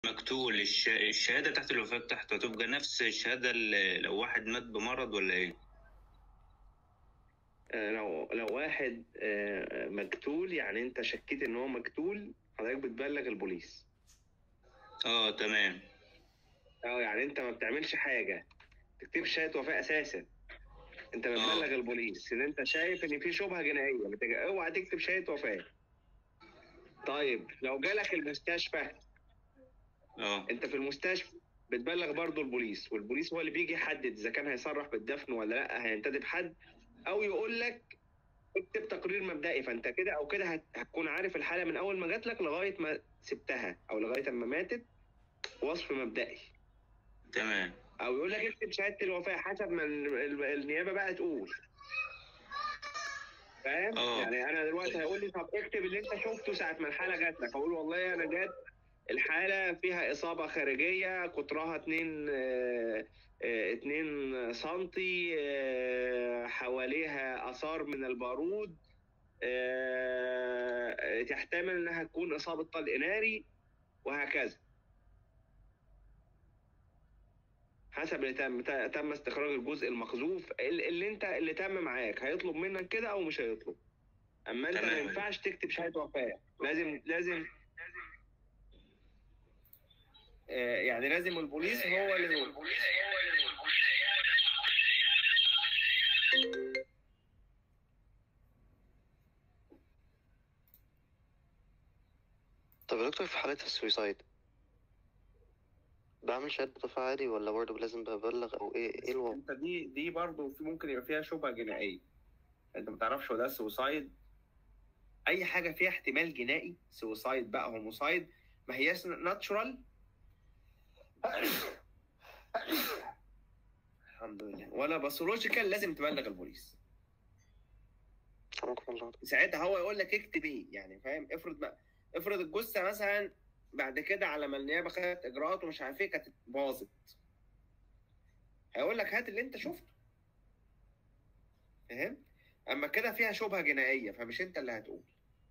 مقتول الش... الشهادة تحت الوفاة بتاعته هتبقى نفس الشهادة اللي لو واحد مات بمرض ولا ايه؟ آه، لو لو واحد آه، مقتول يعني انت شكيت ان هو مقتول حضرتك بتبلغ البوليس اه تمام اه يعني انت ما بتعملش حاجه تكتبش شهاده وفاه اساسا انت بتبلغ البوليس ان انت شايف ان في شبهه جنائيه بتج- اوعى تكتب شهاده وفاه طيب لو جالك المستشفى اه انت في المستشفى بتبلغ برضو البوليس والبوليس هو اللي بيجي يحدد اذا كان هيصرح بالدفن ولا لا هينتدب حد او يقول لك اكتب تقرير مبدئي فانت كده او كده هت- هتكون عارف الحاله من اول ما جات لك لغايه ما سبتها او لغايه ما ماتت وصف مبدئي تمام او يقول لك اكتب شهاده الوفاه حسب ما ال- ال- النيابه بقى تقول فاهم؟ اه. يعني انا دلوقتي هيقول لي طب اكتب اللي انت شفته ساعه ما الحاله جات لك اقول والله انا جات الحاله فيها اصابه خارجيه قطرها 2 2 سنتي آه، حواليها اثار من البارود آه، تحتمل انها تكون اصابه طلق ناري وهكذا حسب اللي تم ت- تم استخراج الجزء المقذوف ال- اللي انت اللي تم معاك هيطلب منك كده او مش هيطلب اما انت ما تمام. ينفعش تكتب شهاده وفاه لازم لازم آه، يعني لازم البوليس هو اللي يقول طب يا دكتور في حالة السويسايد بعمل شهادة وفاة عادي ولا برضه لازم ببلغ أو إيه إيه الوضع؟ انت دي دي برضه في ممكن يبقى فيها شبهه جنائيه انت ما تعرفش هو ده سوسايد اي حاجه فيها احتمال جنائي سوسايد بقى هوموسايد ما هياش ناتشورال الحمد لله ولا باثولوجيكال لازم تبلغ البوليس حرمكم الله ساعتها هو يقول لك اكتب ايه يعني فاهم افرض بقى افرض الجثه مثلا بعد كده على ما النيابه خدت اجراءات ومش عارف ايه كانت باظت هيقول لك هات اللي انت شفته فاهم اما كده فيها شبهه جنائيه فمش انت اللي هتقول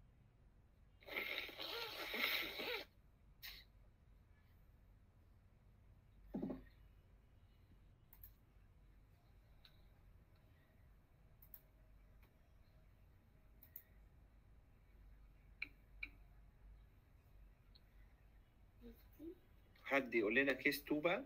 حد يقول لنا كيس 2 بقى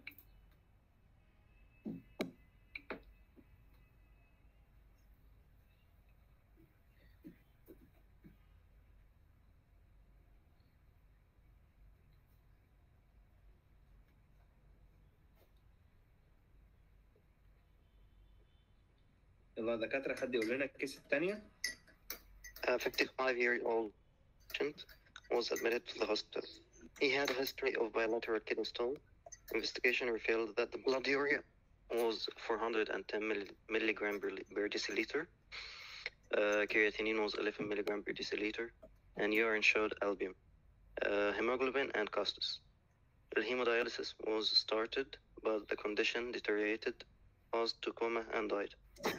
يلا يا دكاتره حد يقول لنا الكيس الثانيه A 55-year-old patient was admitted to the hospital. He had a history of bilateral kidney stone. Investigation revealed that the blood urea was 410 milli- milligram per, li- per deciliter. Uh, creatinine was 11 milligram per deciliter, and urine showed albumin, uh, hemoglobin, and costus. The hemodialysis was started, but the condition deteriorated, caused to coma, and died.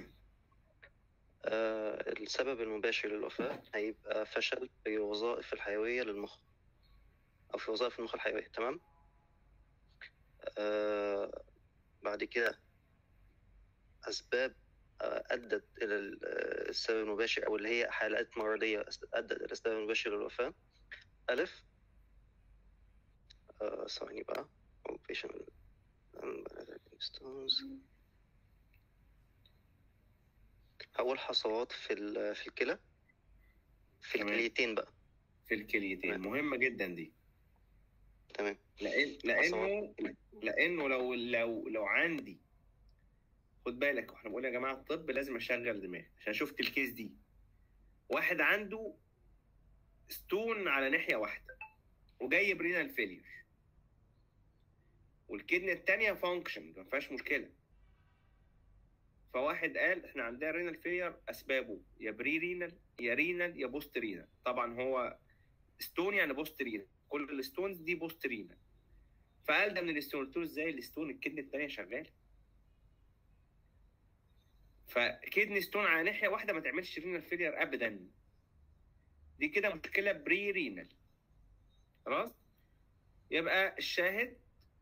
آه، السبب المباشر للوفاة هيبقى فشل في الوظائف الحيوية للمخ أو في وظائف المخ الحيوية تمام آه بعد كده أسباب آه، أدت إلى ال- آه، السبب المباشر أو اللي هي حالات مرضية أس- أدت إلى السبب المباشر للوفاة ألف آه، ثواني بقى Occupation- stones. أول حصوات في ال- في الكلى في تمام. الكليتين بقى في الكليتين تمام. مهمه جدا دي تمام لان لانه لانه لو لو لو عندي خد بالك واحنا بنقول يا جماعه الطب لازم اشغل دماغي عشان شفت الكيس دي واحد عنده ستون على ناحيه واحده وجاي برينال فيلير والكدنه التانية فانكشن ما فيهاش مشكله فواحد قال احنا عندنا رينال فيلير اسبابه يا بري رينال يا رينال يا بوست رينال طبعا هو ستون يعني بوست رينال كل الستونز دي بوست رينال فقال ده من الستون قلت له ازاي الستون الكدنه التانية شغاله فكدني ستون على ناحيه واحده ما تعملش رينال فيلير ابدا دي كده مشكله بري رينال خلاص يبقى الشاهد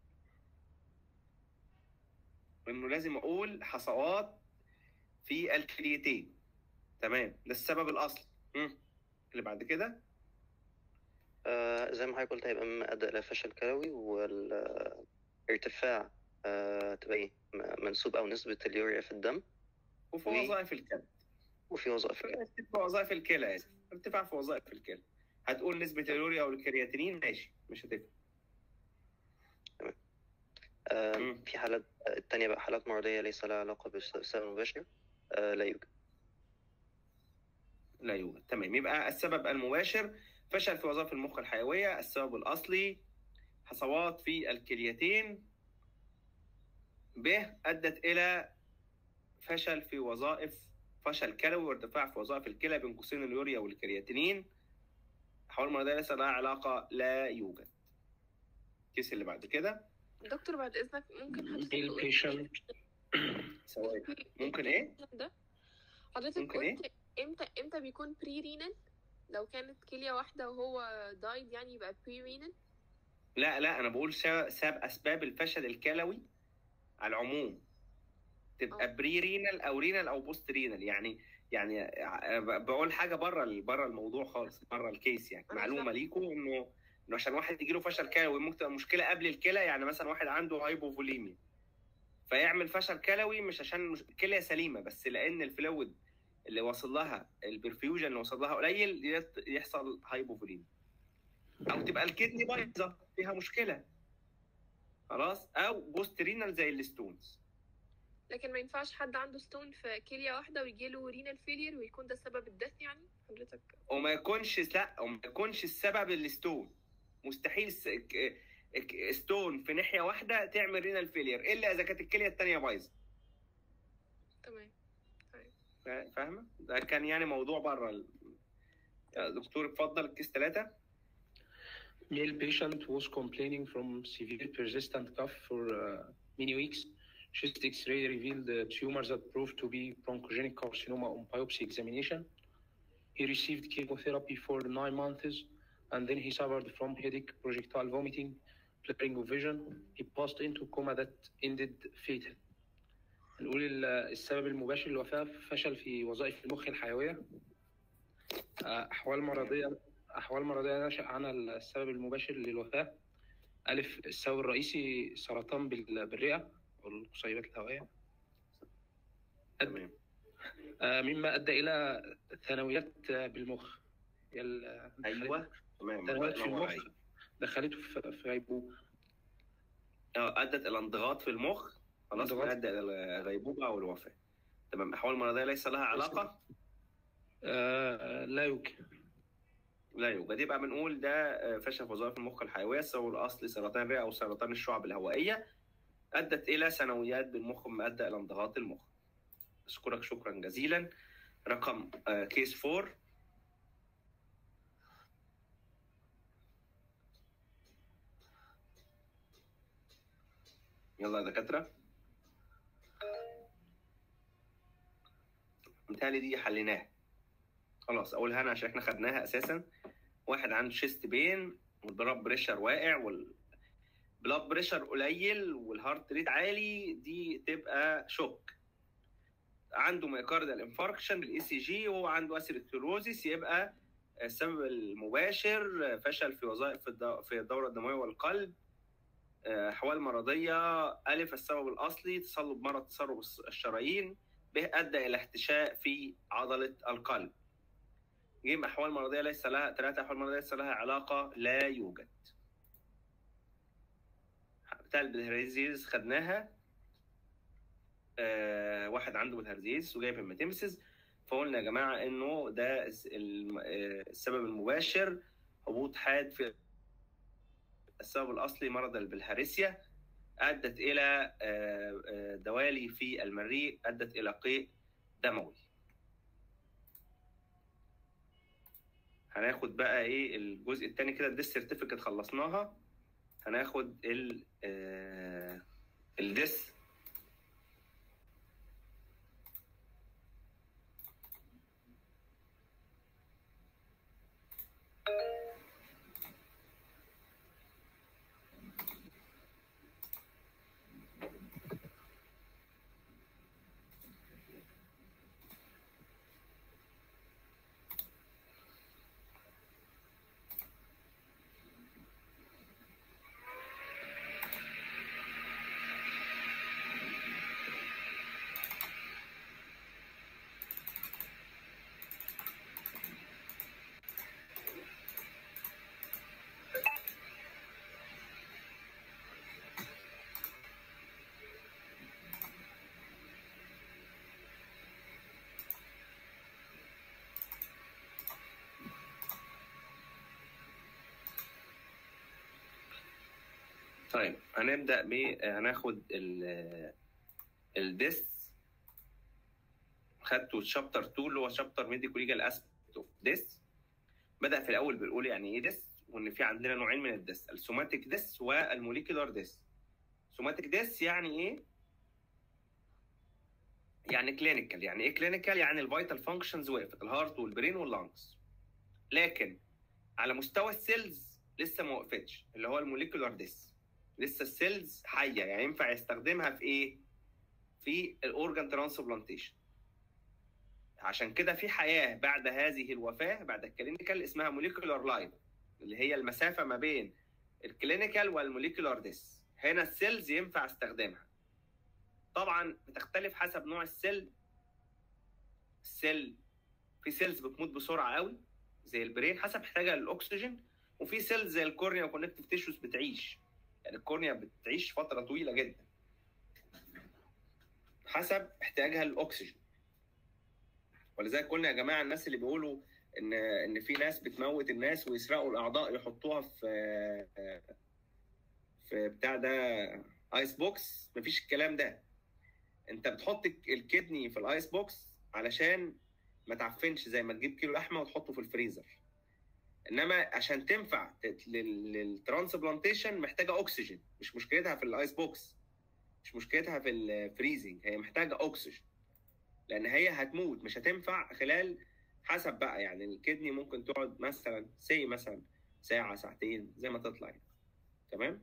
انه لازم اقول حصوات في الكليتين تمام ده السبب الاصلي مم. اللي بعد كده آه زي ما حضرتك قلت هيبقى مما أدى إلى فشل كلوي والارتفاع آه تبقى إيه م- منسوب أو نسبة اليوريا في الدم وفي و- وظائف الكبد وفي وظائف الكلى. في وظائف الكلى اسف ارتفاع في وظائف الكلى هتقول نسبة اليوريا والكرياتينين ماشي مش هتفرق آه مم. في حالات التانية بقى حالات مرضية ليس لها علاقة بالسبب المباشر آه لا يوجد لا يوجد تمام يبقى السبب المباشر فشل في وظائف المخ الحيوية السبب الأصلي حصوات في الكليتين ب أدت إلى فشل في وظائف فشل كلوي وارتفاع في وظائف الكلى بين قوسين اليوريا والكرياتينين أحوال مرضية ليس لها علاقة لا يوجد الكيس اللي بعد كده دكتور بعد اذنك ممكن حضرتك male تقول patient ثواني ممكن إيه؟ ده حضرتك ممكن إيه؟ قلت امتى امتى بيكون بري رينال لو كانت كلية واحدة وهو دايد يعني يبقى بري رينال لا لا أنا بقول سا- سبب أسباب الفشل الكلوي على العموم تبقى آه. بري رينال او رينال او بوست رينال يعني يعني ع- بقول حاجه بره بره الموضوع خالص بره الكيس يعني أنا معلومه فاهمة. ليكم انه انه عشان واحد يجي له فشل كلوي ممكن تبقى مشكله قبل الكلى يعني مثلا واحد عنده هايبوفوليميا فيعمل فشل كلوي مش عشان مش- الكليه سليمه بس لان الفلويد اللي واصل لها البرفيوجن اللي واصل لها قليل يت- يحصل هايبوفوليميا او تبقى الكدني بايظه فيها مشكله خلاص او بوست رينال زي الستونز لكن ما ينفعش حد عنده ستون في كلية واحدة ويجيله رينال فيلير ويكون ده سبب الدث يعني حضرتك وما يكونش لا وما يكونش السبب الستون مستحيل س- ك- ك- ستون في ناحيه واحده تعمل رينال فيلير الا اذا كانت الكليه الثانيه بايظه تمام فا- فاهمه ده كان يعني موضوع بره ال... يا دكتور اتفضل الكيس ثلاثة male patient was complaining from severe persistent cough for uh, many weeks. Chest X-ray revealed a tumor that proved to be bronchogenic carcinoma on biopsy examination. He received chemotherapy for nine months, and then he suffered from headache, projectile vomiting, blurring of vision. He passed into coma that ended fatal. نقول ال- السبب المباشر للوفاة فشل في وظائف المخ الحيوية آه، أحوال مرضية أحوال مرضية نشأ عنها السبب المباشر للوفاة ألف السبب الرئيسي سرطان بال- بالرئة أو القصيبات الهوائية تمام آه، مما أدى إلى ثانويات آه، بالمخ هي ال- ايوه تمام ثانويات في الله ينور المخ عليك. دخلته في في غيبوبة آه، ادت الى انضغاط في المخ خلاص انضغاط. ادى الى الغيبوبه او الوفاه تمام احوال مرضيه ليس لها علاقه آه، لا يمكن لا يوجد يبقى بنقول ده آه، فشل في وظائف المخ الحيويه السبب الاصلي سرطان الرئه او سرطان الشعب الهوائيه ادت الى ثانويات بالمخ مما ادى الى انضغاط المخ اشكرك شكرا جزيلا رقم آه، كيس 4 يلا يا دكاتره متهيألي دي حليناها خلاص اقولها انا عشان احنا خدناها اساسا واحد عنده شيست بين والبلاد بريشر واقع والبلاد بريشر قليل والهارت ريت عالي دي تبقى شوك عنده مايكاردال انفاركشن بالاي سي جي وهو عنده اسيروسكلروزيس يبقى السبب المباشر فشل في وظائف الد- في الدوره الدمويه والقلب احوال مرضيه الف السبب الاصلي تصلب مرض تسرب الشرايين به ادى الى احتشاء في عضله القلب جيم احوال مرضيه ليس لها ثلاثه احوال مرضيه ليس لها علاقه لا يوجد بتاع البلهارزيز خدناها آه واحد عنده بالهارزيز وجايب هيماتيمسيس فقلنا يا جماعه انه ده الس- الم- آه، السبب المباشر هبوط حاد في السبب الاصلي مرض البلهارسيا ادت الى آه، آه، دوالي في المريء ادت الى قيء دموي هناخد بقى ايه الجزء الثاني كده الديس سيرتيفيكت خلصناها هناخد ال آه، الديس طيب هنبدا ب هناخد ال الديس خدته شابتر 2 اللي هو شابتر ميديكو ليجال اسبكت اوف ديس بدا في الاول بيقول يعني ايه ديس وان في عندنا نوعين من الديس السوماتيك ديس والموليكولار ديس سوماتيك ديس يعني ايه يعني كلينيكال يعني ايه كلينيكال يعني الفيتال فانكشنز وقفت الهارت والبرين واللانجز لكن على مستوى السيلز لسه ما وقفتش اللي هو الموليكولار ديس لسه السيلز حيه يعني ينفع يستخدمها في ايه في الاورجان ترانسبلانتيشن عشان كده في حياه بعد هذه الوفاه بعد الكلينيكال اسمها موليكولار لايف اللي هي المسافه ما بين الكلينيكال والموليكولار ديس هنا السيلز ينفع استخدمها طبعا بتختلف حسب نوع السيل السيل في سيلز بتموت بسرعه قوي زي البرين حسب احتياجها للاكسجين وفي سيلز زي الكورنيا وكونكتيف تيشوز بتعيش يعني الكورنيا بتعيش فتره طويله جدا حسب احتياجها للاكسجين ولذلك قلنا يا جماعه الناس اللي بيقولوا ان ان في ناس بتموت الناس ويسرقوا الاعضاء يحطوها في في بتاع ده ايس بوكس مفيش الكلام ده انت بتحط الكدني في الايس بوكس علشان ما تعفنش زي ما تجيب كيلو لحمه وتحطه في الفريزر انما عشان تنفع للترانسبلانتيشن محتاجه اكسجين مش مشكلتها في الايس بوكس مش مشكلتها في الفريزنج هي محتاجه اكسجين لان هي هتموت مش هتنفع خلال حسب بقى يعني الكدني ممكن تقعد مثلا سي مثلا ساعه ساعتين زي ما تطلع يعني. تمام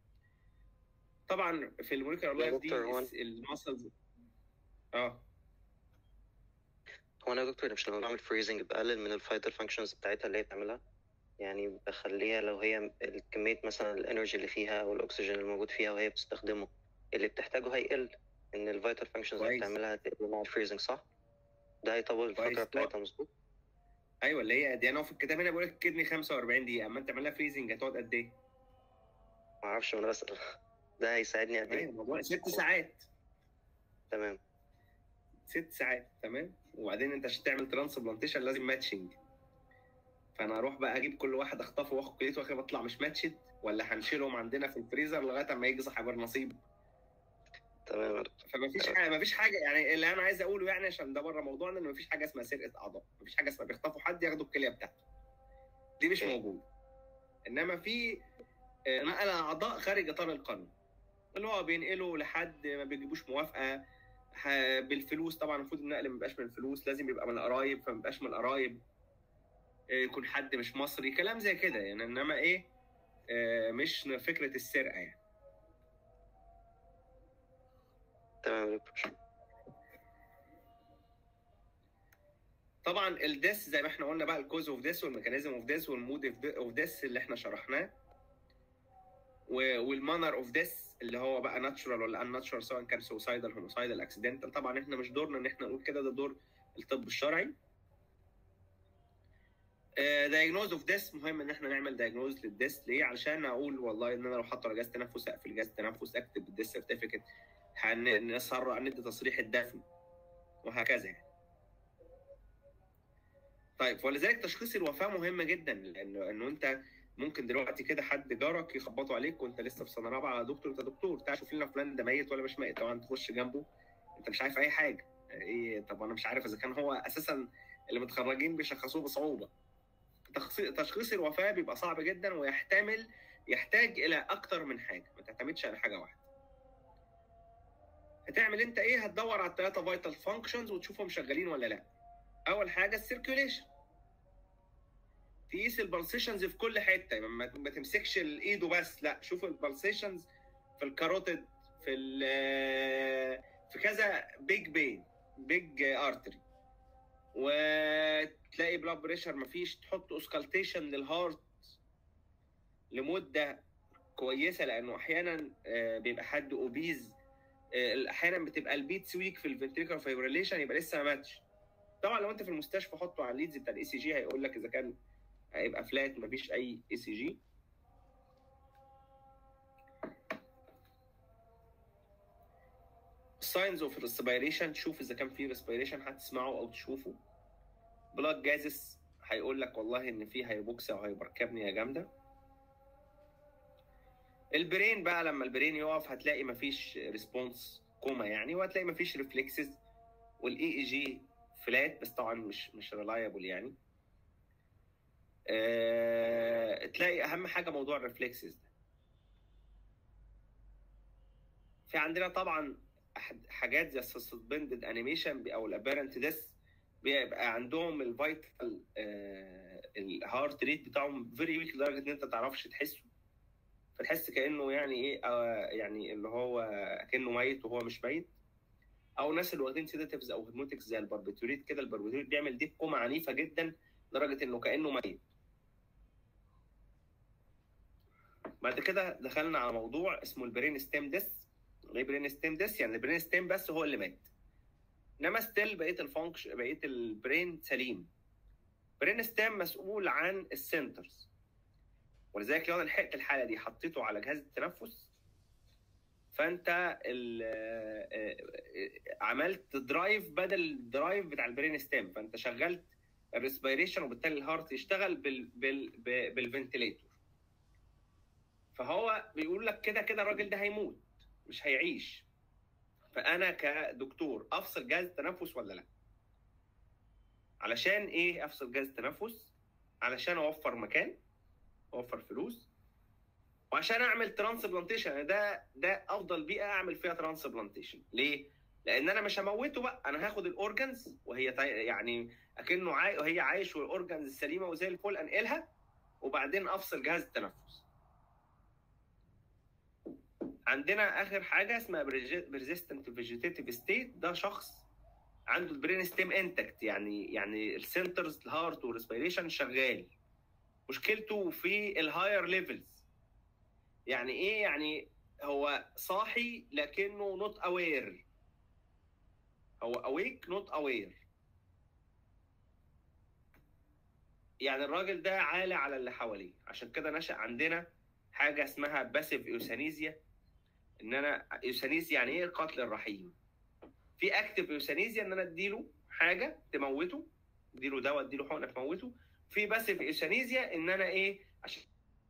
طبعا في الموليكولار لايف دي المسلز اه هو انا يا دكتور مش لما بعمل فريزنج بقلل من الفايتال فانكشنز بتاعتها اللي هي بتعملها يعني بخليها لو هي كمية مثلا الانرجي اللي فيها او الاكسجين الموجود فيها وهي بتستخدمه اللي بتحتاجه هيقل ان الفايتال فانكشنز اللي بتعملها تقل مع الفريزنج صح؟ ده هيطول الفترة بتاعتها مظبوط؟ ايوه اللي هي دي انا في الكتاب هنا بقول لك الكدني 45 دقيقة اما انت تعملها فريزنج هتقعد قد ايه؟ ما اعرفش انا بسأل ده هيساعدني قد ايه؟ ست ساعات تمام ست ساعات تمام وبعدين انت عشان تعمل ترانسبلانتيشن لازم ماتشنج فانا اروح بقى اجيب كل واحد اخطفه واخد كليته واخر بطلع مش ماتشد ولا هنشيلهم عندنا في الفريزر لغايه اما يجي صاحب النصيب تمام فمفيش حاجه مفيش حاجه يعني اللي انا عايز اقوله يعني عشان ده بره موضوعنا ان مفيش حاجه اسمها سرقه اعضاء مفيش حاجه اسمها بيخطفوا حد ياخدوا الكليه بتاعته دي مش موجوده انما في نقل اعضاء خارج اطار القانون اللي هو بينقله لحد ما بيجيبوش موافقه بالفلوس طبعا المفروض النقل ما يبقاش من الفلوس لازم يبقى من القرايب فما يبقاش من القرايب يكون حد مش مصري كلام زي كده يعني انما ايه مش فكره السرقه يعني تمام دكتور طبعا الديس زي ما احنا قلنا بقى الكوز اوف ديس والميكانيزم اوف ديس والمود اوف ديس اللي احنا شرحناه والمانر اوف ديس اللي هو بقى ناتشورال ولا ان ناتشورال سواء كان سوسايدال هوموسايدال اكسيدنتال طبعا احنا مش دورنا ان احنا نقول كده ده دور الطب الشرعي دايجنوز اوف ديس مهم ان احنا نعمل دايجنوز للديس ليه علشان اقول والله ان انا لو حاطه على جهاز تنفس اقفل جهاز التنفس اكتب الديس سيرتيفيكت هنسرع ندي تصريح الدفن وهكذا يعني طيب ولذلك تشخيص الوفاه مهم جدا لانه انه انت ممكن دلوقتي كده حد جارك يخبطوا عليك وانت لسه في سنه رابعه يا دكتور انت دكتور تعال شوف لنا فلان ده ميت ولا مش ميت طبعا تخش جنبه انت مش عارف اي حاجه ايه طب انا مش عارف اذا كان هو اساسا اللي متخرجين بيشخصوه بصعوبه تشخيص الوفاه بيبقى صعب جدا ويحتمل يحتاج الى اكتر من حاجه ما تعتمدش على حاجه واحده هتعمل انت ايه هتدور على الثلاثه فيتال فانكشنز وتشوفهم شغالين ولا لا اول حاجه السيركيوليشن تقيس البلسيشنز في كل حته يعني ما تمسكش الايد وبس لا شوف البلسيشنز في الكاروتيد في في كذا بيج بين بيج ارتري وتلاقي بلاد بريشر مفيش تحط اوسكالتيشن للهارت لمده كويسه لانه احيانا بيبقى حد اوبيز احيانا بتبقى البيتس ويك في الفنتريكال فايبريليشن يبقى لسه ما ماتش طبعا لو انت في المستشفى حطه على الليدز بتاع الاي سي جي هيقول لك اذا كان هيبقى فلات مفيش اي اي سي جي ساينز اوف ريسبيريشن تشوف اذا كان في ريسبيريشن هتسمعه او تشوفه بلاد جازس هيقول لك والله ان في هيبوكسيا او هايبركابنيا جامده البرين بقى لما البرين يقف هتلاقي مفيش ريسبونس كوما يعني وهتلاقي مفيش ريفلكسز والاي اي جي فلات بس طبعا مش مش ريلايبل يعني أه... تلاقي اهم حاجه موضوع الريفلكسز ده في عندنا طبعا أح- حاجات زي السسبندد انيميشن او الابيرنت ديس بيبقى عندهم الفيتال الهارت ريت بتاعهم فيري ويك لدرجه ان انت ما تعرفش تحسه فتحس كانه يعني ايه آه يعني اللي هو كانه ميت وهو مش ميت او ناس اللي واخدين سيداتيفز او هيرموتكس زي الباربيتوريت كده الباربيتوريت بيعمل دي كوما عنيفه جدا لدرجه انه كانه ميت بعد كده دخلنا على موضوع اسمه البرين ستيم ديس ايه برين ستيم ديس يعني البرين ستيم بس هو اللي مات انما ستيل بقيه الفانكش بقيه البرين سليم برين ستيم مسؤول عن السنترز ولذلك لو انا لحقت الحاله دي حطيته على جهاز التنفس فانت ال- عملت درايف بدل الدرايف بتاع البرين ستيم فانت شغلت الريسبيريشن وبالتالي الهارت يشتغل بال بال ب- بالفنتليتور فهو بيقول لك كده كده الراجل ده هيموت مش هيعيش فانا كدكتور افصل جهاز التنفس ولا لا علشان ايه افصل جهاز التنفس علشان اوفر مكان اوفر فلوس وعشان اعمل ترانسبلانتيشن ده ده افضل بيئه اعمل فيها ترانسبلانتيشن ليه لان انا مش هموته بقى انا هاخد الاورجنز وهي تاي- يعني اكنه عاي... وهي عايش والاورجنز السليمه وزي الفل انقلها وبعدين افصل جهاز التنفس عندنا اخر حاجه اسمها بريزيستنت فيجيتيف ستيت ده شخص عنده البرين ستيم انتكت يعني يعني السنترز الهارت والريسبيريشن شغال مشكلته في الهاير ليفلز يعني ايه يعني هو صاحي لكنه نوت اوير هو اويك نوت اوير يعني الراجل ده عالي على اللي حواليه عشان كده نشأ عندنا حاجه اسمها باسيف ايوثانيزيا ان انا ايوثانيزيا يعني ايه القتل الرحيم في اكتف ايوثانيزيا ان انا اديله حاجه تموته اديله دواء اديله حقنه تموته في باسيف ايوثانيزيا ان انا ايه عشان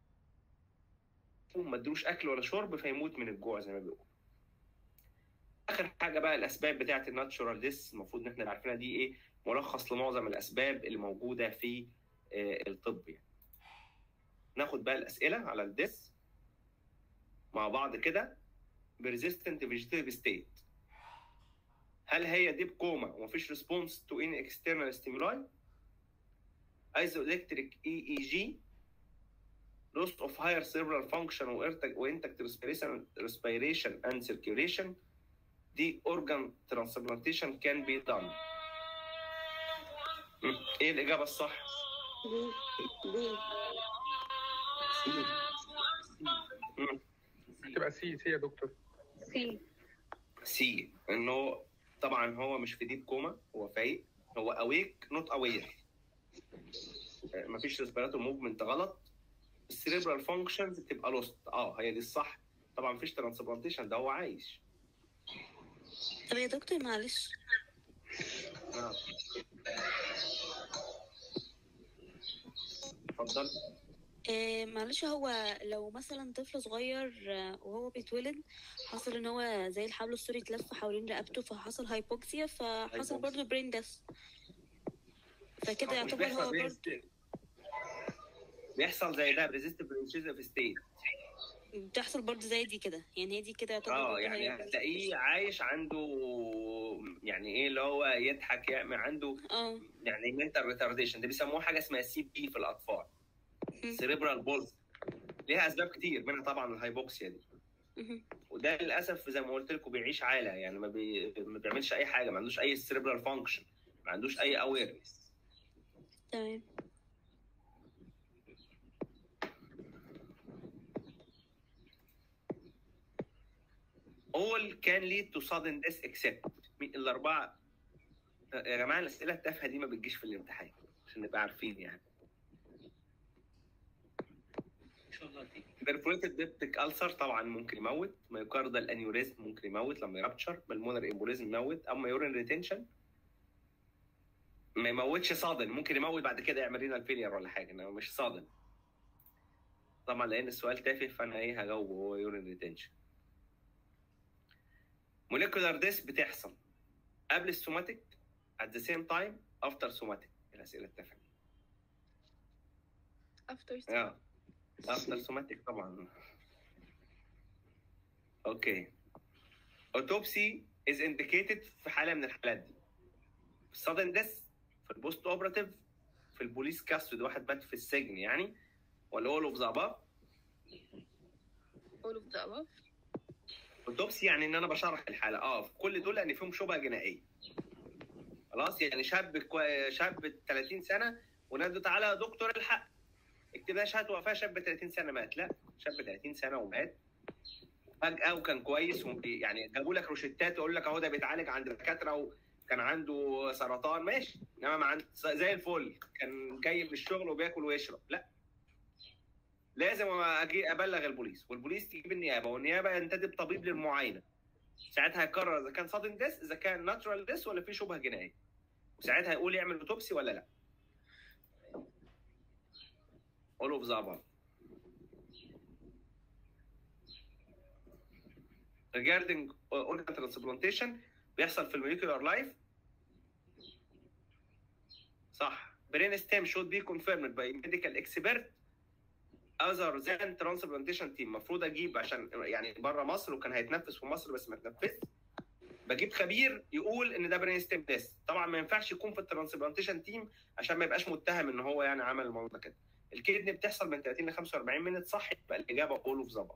ما ادلوش اكل ولا شرب فيموت من الجوع زي ما بيقولوا اخر حاجه بقى الاسباب بتاعه الناتشورال ديس المفروض ان احنا عارفينها دي ايه ملخص لمعظم الاسباب اللي موجوده في آه، الطب يعني ناخد بقى الاسئله على الديس مع بعض كده persistent vegetative state هل هي ديب كوما ومفيش ريسبونس تو ان اكسترنال ستيمولاي ايزوالكتريك اي اي جي loss of higher cerebral function وإرتك- وانتكت respiration respiration and circulation دي organ transplantation can be done م. ايه الاجابه الصح؟ م. هتبقى سي سي يا دكتور سي سي انه طبعا هو مش في ديب كوما هو فايق هو اويك نوت اوير مفيش ريسبيراتور موفمنت غلط السيريبرال فانكشنز بتبقى لوست اه هي دي الصح طبعا مفيش ترانسبلانتيشن ده هو عايش طب يا دكتور معلش آه. اتفضل آه معلش هو لو مثلا طفل صغير آه، وهو بيتولد حصل ان هو زي الحبل السوري اتلف حوالين رقبته فحصل هايبوكسيا فحصل هايبوكسيا. برضه برين ديث فكده مش يعتبر بيحصل هو برضه resist- بيحصل زي ده ريزيستيف برينشيزا ستيت بتحصل برضه زي دي كده يعني هي دي كده يعتبر اه برضه يعني هي- هتلاقيه عايش عنده يعني ايه اللي هو يضحك يعمل عنده اه يعني منتال ريتارديشن ده بيسموه حاجه اسمها سي بي في الاطفال مم. سيريبرال بولز ليها اسباب كتير منها طبعا الهايبوكسيا دي مهم. وده للاسف زي ما قلت لكم بيعيش عاله يعني ما, بي... ما بيعملش اي حاجه ما عندوش اي سيريبرال فانكشن ما عندوش اي اويرنس تمام all can lead to sudden death except مين- الاربعه يا جماعه الاسئله التافهه دي ما بتجيش في الامتحان عشان نبقى عارفين يعني perforated peptic ulcer طبعا ممكن يموت مايوكاردال انيوريزم ممكن يموت لما يرابتشر بالمونر امبوليزم يموت اما يورين ريتنشن ما يموتش صادم ممكن يموت بعد كده يعمل رينال فيلير ولا حاجه انما مش صادم طبعا لان السؤال تافه فانا ايه هجاوبه هو يورين ريتنشن موليكولار ديس بتحصل قبل السوماتيك at the same time after somatic الاسئله التافهه افتر اه افتر سوماتيك طبعا اوكي اوتوبسي از انديكيتد في حاله من الحالات دي في السادن ديس في البوست اوبراتيف في البوليس كاستود واحد مات في السجن يعني ولا اول اوف ذا اباف all of the above اوتوبسي يعني ان انا بشرح الحاله اه في كل دول ان فيهم شبهه جنائيه خلاص يعني شاب كو... شاب 30 سنه ونادوا تعالى يا دكتور الحق اكتب لها شهاده وفاه شاب 30 سنه مات لا شاب 30 سنه ومات فجاه وكان كويس وبي... يعني جابوا لك روشتات ويقول لك اهو ده بيتعالج عند دكاتره وكان عنده سرطان ماشي انما ما عند... زي الفل كان جاي من الشغل وبياكل ويشرب لا لازم اجي ابلغ البوليس والبوليس تجيب النيابه والنيابه ينتدب طبيب للمعاينه ساعتها يقرر اذا كان صادم ديس اذا كان ناتشرال ديس ولا في شبهه جنائيه وساعتها يقول يعمل اوتوبسي ولا لا all of the above regarding organ transplantation بيحصل في الموليكولار لايف صح brain stem should be confirmed by medical expert other than transplantation team المفروض اجيب عشان يعني بره مصر وكان هيتنفذ في مصر بس ما اتنفذش بجيب خبير يقول ان ده برين ستيم تيست طبعا ما ينفعش يكون في الترانسبلانتيشن تيم عشان ما يبقاش متهم ان هو يعني عمل الموضوع ده كده الكدني بتحصل من 30 ل 45 مينت صح يبقى الاجابه اول اوف ذا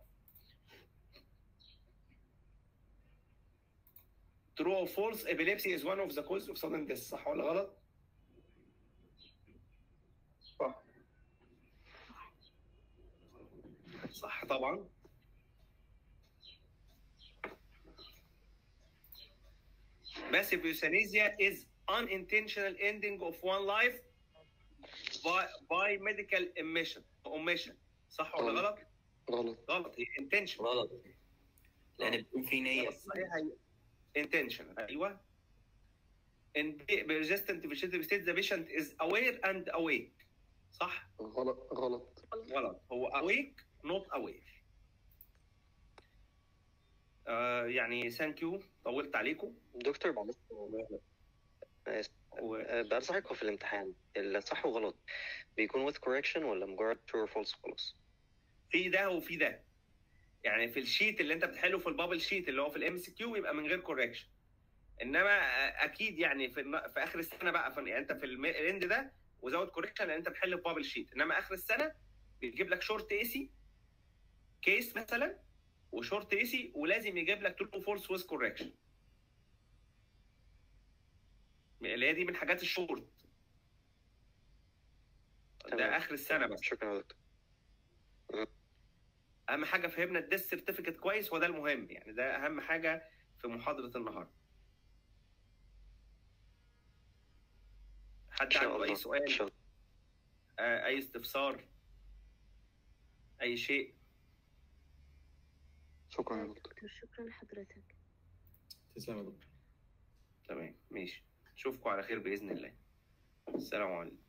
True or false epilepsy is one of the causes of sudden death صح ولا غلط؟ صح صح طبعا Passive euthanasia is unintentional ending of one life by, by medical omission omission صح ولا غلط؟ غلط غلط هي intention غلط لان بيكون في نيه صحيح هي intention ايوه in persistent vegetative state the patient is aware and awake صح؟ غلط غلط غلط هو awake not aware آه يعني ثانك يو طولت عليكم دكتور معلش أنا آسف. و... آه، بنصحك في الامتحان الصح وغلط بيكون with correction ولا مجرد true or false خلاص في ده وفي ده يعني في الشيت اللي انت بتحله في البابل شيت اللي هو في الام سي كيو يبقى من غير كوركشن انما اكيد يعني في الن- في اخر السنه بقى في يعني انت في الم- الاند ده وزود كوركشن لان انت بتحل في بابل شيت انما اخر السنه بيجيب لك شورت اي سي كيس مثلا وشورت اي سي ولازم يجيب لك ترو فورس ويز كوركشن اللي هي دي من حاجات الشورت تمام. ده اخر السنه بس شكرا يا دكتور اهم حاجه فهمنا الديس سيرتيفيكت كويس وده المهم يعني ده اهم حاجه في محاضره النهارده ان حد شاء عنده الله اي ان سؤال شاء الله آه، اي استفسار اي شيء شكرا يا دكتور دكتور شكرا لحضرتك تسلم يا دكتور تمام ماشي اشوفكم على خير باذن الله السلام عليكم